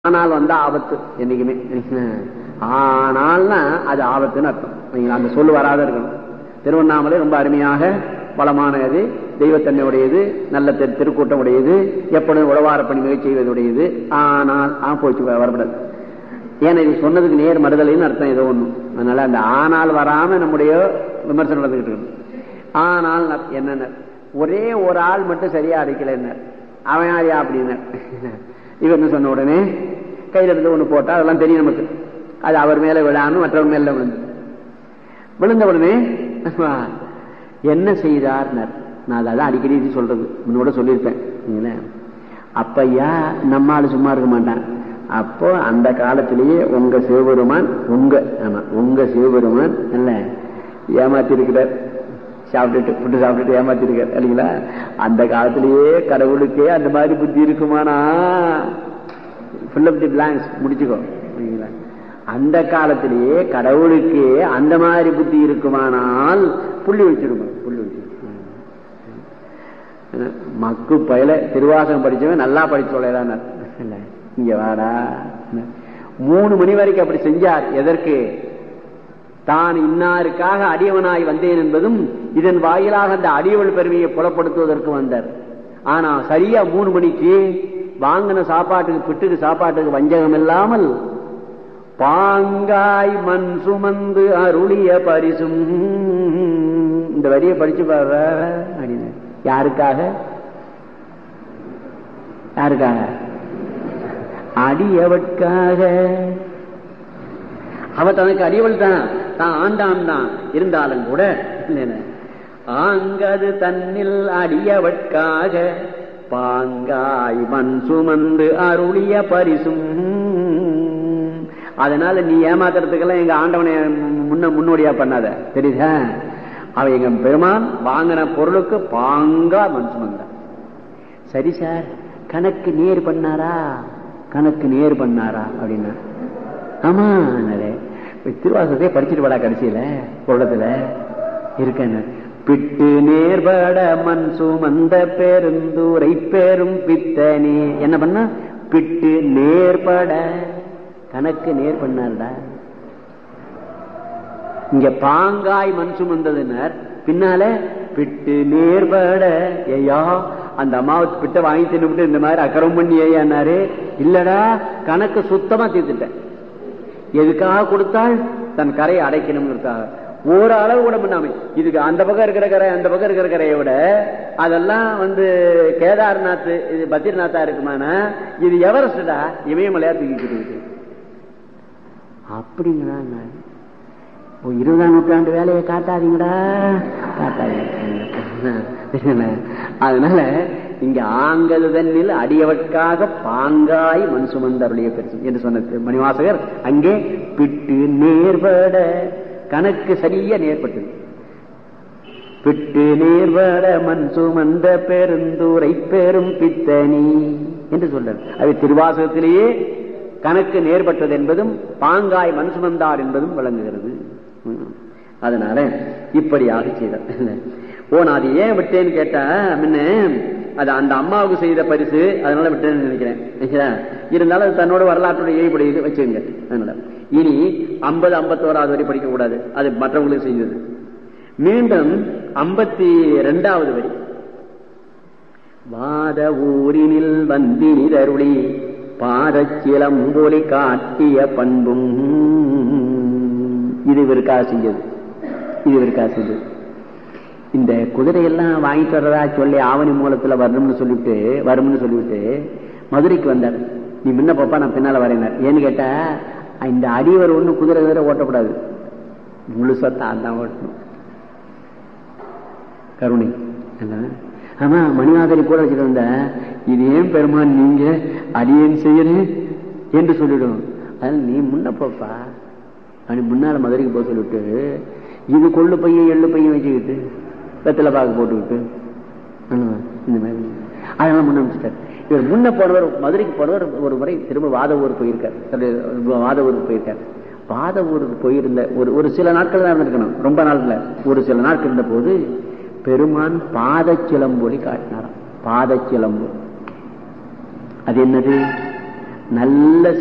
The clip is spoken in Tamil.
ஆனால் வந்தா ஆபத்து என்னைக்குமே ஆனால்னா அது ஆபத்துன்னு அர்த்தம் நீங்க அந்த சொல்லு வராத இருக்கணும் திருவண்ணாமலை ரொம்ப அருமையாக வளமான இது தெய்வத்தன்மையுடையது நல்ல திரு- திருக்கூட்டம் உடையது எப்பொழுதும் உழவார பணி மிகச் செய்வதுடையது ஆனால் ஆ போச்சு வ- வரக்கூடாது ஏன்னா இது சொன்னதுக்கு நேர் மறுதலைன்னு அர்த்தம் ஏதோ ஒண்ணு அதனால அந்த ஆனால் வராம நம்முடைய விமர்சனம் நடந்துகிட்டு இருக்கணும் ஆனால் ந- என்னென்ன ஒரே ஒரு ஆள் மட்டும் சரியா அடிக்கல என்ன அவன் யாரியா அப்படின்னு இவர் சொன்ன உடனே கையில இருந்து ஒண்ணு போட்டா அதெல்லாம் தெரியும் நமக்கு அது அவர் மேல விழாம மற்றவர் மேல விழுந்து விழுந்த உடனே என்ன செய்தார்னர் நான் அதான் அடிக்கடி இது சொல்றது முன்னோட சொல்லியிருப்பேன் நீங்களே அப்பையா நம்ம ஆளு சும்மா இருக்க மாட்டான் அப்போ அந்த காலத்திலேயே உங்க சிவபெருமான் உங்க ஆமா உங்க சிவபெருமான் இல்ல ஏமாத்தி இருக்கிறார் சாப்பிட்டுட்டு புட்டு சாப்பிட்டுட்டு ஏமாத்தி இருக்கார் இல்லைங்களா அந்த காலத்திலேயே கடவுளுக்கே அந்த மாதிரி புத்தி இருக்குமானா full of the blanks முடிச்சுக்கோ சரிங்களா? அந்த காலத்திலேயே கடவுளுக்கு அந்த மாதிரி புத்தி இருக்குமானால் புள்ளி வச்சிருக்கும் புள்ளி வச்சிருக்கும் மக்கு பயல திருவாசகம் படிச்சவன் நல்லா படிச்சு சொல்றான் இல்ல இங்க வாடா மூணு மணி வரைக்கும் அப்படி செஞ்சார் எதற்கு தான் இன்னாருக்காக அடியவனாய் வந்தேன் என்பதும் இதன் வாயிலாக அந்த அடியவள் பெருமையை புலப்படுத்துவதற்கு வந்தார் ஆனா சரியா மூணு மணிக்கு வாங்கின சாப்பாட்டுக்கு பிட்டுக்கு சாப்பாட்டுக்கு வஞ்சகம் இல்லாமல் பாங்காய் மண் சுமந்து அருளிய பரிசும் இந்த வரியை படிச்சு பாரு அப்படின்னு யாருக்காக யாருக்காக அடியவட்காக அவ தனக்கு அடியவள் தான் தான் ஆண்டான் தான் இருந்தாலும் கூட இல்லைன்னு, ஆங்கது தன்னில் அடியவட்காக பாங்காய் மண் சுமந்து அருளிய பரிசும் அதனால நீ ஏமாத்துறதுக்கெல்லாம் எங்க ஆண்டவனை முன்ன முன்னோடியா பண்ணாத தெரியுதா அவ எங்க பெருமான் வாங்கின பொருளுக்கு பாங்கா மண் சுமந்த சரி சார் கணக்கு நேர் பண்ணாரா கணக்கு நேர் பண்ணாரா அப்படின்னா ஆமா என்னது திருவாசகத்தை படிச்சுட்டு வாடா கடைசியில பொருளத்துல இருக்கேன்னு பிட்டு நேர்பட மண் சுமந்த பெருந்தூரை பெரும் பித்தனே என்ன பண்ணா பிட்டு நேர்பட கணக்கு நேர் பண்ணார்டா இங்க பாங்காய் மண் சுமந்ததுனர் பின்னால பிட்டு நேர்பட ஐயா அந்த அம்மாவை பிட்ட வாங்கி தின்னுபிட்டு இந்த மாதிரி அக்கறம் பண்ணி ஐயானாரு இல்லடா கணக்கு சுத்தமா தீர்த்துட்டேன் எதுக்காக கொடுத்தால் தன் கரையை அடைக்கணும்ங்கிறதுக்காக ஒரு அளவு கூட பண்ணாம இதுக்கு அந்த பக்கம் இருக்கிற கரை அந்த பக்கம் இருக்கிற கரையை விட அதெல்லாம் வந்து கேதார்நாத் இது பத்ரிநாத்தா இருக்குமானா இது எவரெஸ்டா இமயமலையா தூக்கிட்டு இருக்கு அப்படிங்களா ஓ இருபதாம் நூற்றாண்டு வேலையை காட்டாதீங்கடா காட்டாதீங்க அதனால இங்க ஆங்கது தன்னில் அடியவற்காக பாங்காய் மண் சுமந்தருடைய பெருசு என்று சொன்ன மணிவாசகர் அங்கே பிட்டு நேர்பட கணக்கு சரியா நேர்பட்டது பிட்டு நேர்வட மண் சுமந்த பெருந்தூரை பெரும் பித்தனி என்று சொல்றார் அது திருவாசகத்திலேயே கணக்கு நேர்பட்டது என்பதும் பாங்காய் மண் சுமந்தார் என்பதும் விளங்குகிறது ம். அதனால இப்படியாக செய்தார் ஓ நான் அது ஏன் விட்டேன்னு கேட்டா முன்ன அது அந்த அம்மாவுக்கு செய்த பரிசு அதனால விட்டேன்னு நினைக்கிறேன் சரிங்களா? இருந்தாலும் அது தன்னோட வரலாற்றுடைய ஏற்புடையது வச்சுங்க அதனால இனி ஐம்பது ஐம்பத்தோராவது வரை படிக்க கூடாது அது மற்றவங்களுக்கு செய்தது மீண்டும் ஐம்பத்தி ரெண்டாவது வரி வாத ஊரினில் வந்தினிதருளி பாதச்சிலம்பொலி காட்டிய பண்பும் இது இவருக்காக செஞ்சது இது இவருக்காக செஞ்சது இந்த குதிரையெல்லாம் வாங்கிட்டு வர்றதா சொல்லி ஆவணி மூலத்துல வரணும்னு சொல்லிவிட்டு வரும்னு சொல்லிவிட்டு மதுரைக்கு வந்தார் நீ முன்ன பாப்பா நான் பின்னால வரேனார் ஏன்னு கேட்டா இந்த அடிவர் ஒண்ணு குதிரை குதிரை ஓட்டக்கூடாது முழுசா தான் தான் ஓட்டணும் கருணை என்ன? ஆமா மணிநாதரி கூட வச்சுட்டு வந்த இது ஏன் பெருமான் நீங்க அடியேன் செய்யறேன் என்று சொல்லிடும் அதனால நீ முன்ன போப்பா அப்படி முன்னால மதுரைக்கு போக சொல்லிவிட்டு இது கொள்ளு பையன் எள்ளு பையன் வச்சுக்கிட்டு வெத்தலை பாக்கு போட்டுக்கிட்டு ஆமா, இந்த மாதிரி அதெல்லாம் முன்ன அமைச்சிட்டார் இவர் முன்ன போனவர் மதுரைக்கு போனவர் ஒரு முறை திரும்ப வாத ஊருக்கு போயிருக்கார் தன்னுடைய வாத ஊருக்கு போயிருக்கார் வாத ஊருக்கு போயிருந்த ஒரு ஒரு சில நாட்கள் தான் இருந்திருக்கணும் ரொம்ப நாள் இல்ல ஒரு சில நாட்கள் இருந்த போது பெருமான் பாதச்சிலம்பொலி காட்டினாராம் பாதச்சிலம்பு அது என்னது நல்ல